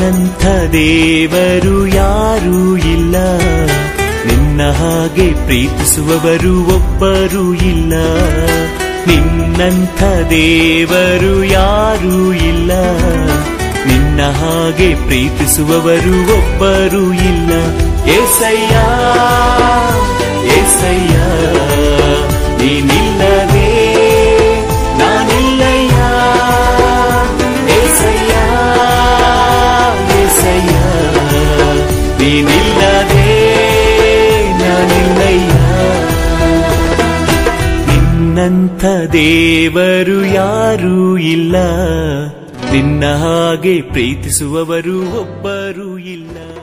ನಿನ್ನಂಥ ದೇವರು ಯಾರೂ ಇಲ್ಲ ನಿನ್ನ ಹಾಗೆ ಪ್ರೀತಿಸುವವರು ಒಬ್ಬರೂ ಇಲ್ಲ ನಿನ್ನಂಥ ದೇವರು ಯಾರೂ ಇಲ್ಲ ನಿನ್ನ ಹಾಗೆ ಪ್ರೀತಿಸುವವರು ಒಬ್ಬರೂ ಇಲ್ಲ ಏಸಯ್ಯ ಏಸಯ್ಯ ನೀನಿಲ್ಲದೆ ನಾನಿಲ್ಲಯ್ಯ ಏಸಯ್ಯ ಏಸಯ್ಯ ನೀನಿಲ್ಲದೆ ನಾನಿಲ್ಲಯ್ಯ ನಿನ್ನಂಥ ದೇವರು ಯಾರೂ ಇಲ್ಲ ನಿನ್ನ ಹಾಗೆ ಪ್ರೀತಿಸುವವರು ಒಬ್ಬರೂ ಇಲ್ಲ